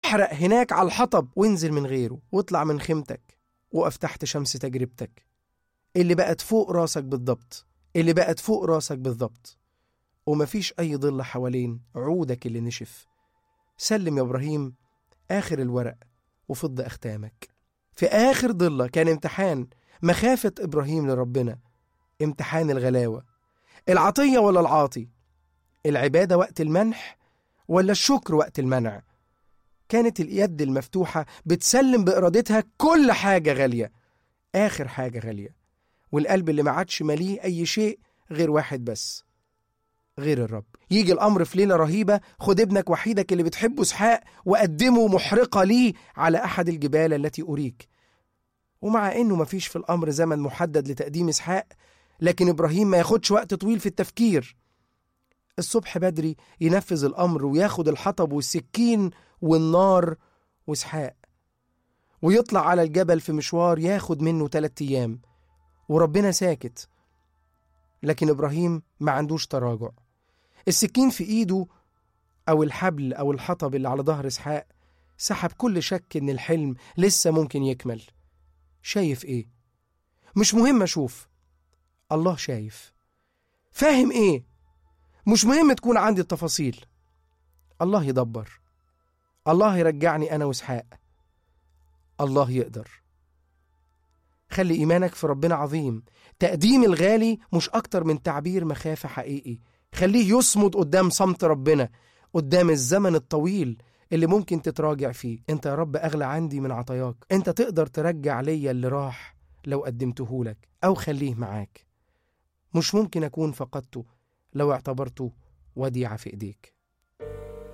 احرق هناك على الحطب وانزل من غيره واطلع من خيمتك وقف تحت شمس تجربتك اللي بقت فوق راسك بالضبط اللي بقت فوق راسك بالضبط ومفيش أي ظل حوالين عودك اللي نشف سلم يا إبراهيم آخر الورق وفض أختامك في آخر ضلة كان امتحان مخافة إبراهيم لربنا امتحان الغلاوة العطية ولا العاطي العبادة وقت المنح ولا الشكر وقت المنع كانت اليد المفتوحة بتسلم بإرادتها كل حاجة غالية آخر حاجة غالية والقلب اللي ما عادش مليه أي شيء غير واحد بس غير الرب يجي الأمر في ليلة رهيبة خد ابنك وحيدك اللي بتحبه اسحاق وقدمه محرقة ليه على أحد الجبال التي أريك ومع إنه مفيش في الأمر زمن محدد لتقديم اسحاق لكن إبراهيم ما ياخدش وقت طويل في التفكير الصبح بدري ينفذ الأمر وياخد الحطب والسكين والنار واسحاق ويطلع على الجبل في مشوار ياخد منه تلات أيام وربنا ساكت لكن إبراهيم ما عندوش تراجع السكين في إيده أو الحبل أو الحطب اللي على ظهر إسحاق سحب كل شك إن الحلم لسه ممكن يكمل شايف إيه؟ مش مهم أشوف الله شايف فاهم إيه؟ مش مهم تكون عندي التفاصيل الله يدبر الله يرجعني أنا وإسحاق الله يقدر خلي إيمانك في ربنا عظيم تقديم الغالي مش أكتر من تعبير مخافة حقيقي خليه يصمد قدام صمت ربنا قدام الزمن الطويل اللي ممكن تتراجع فيه انت يا رب أغلى عندي من عطاياك انت تقدر ترجع ليا اللي راح لو قدمته لك أو خليه معاك مش ممكن أكون فقدته لو اعتبرته وديعة في إيديك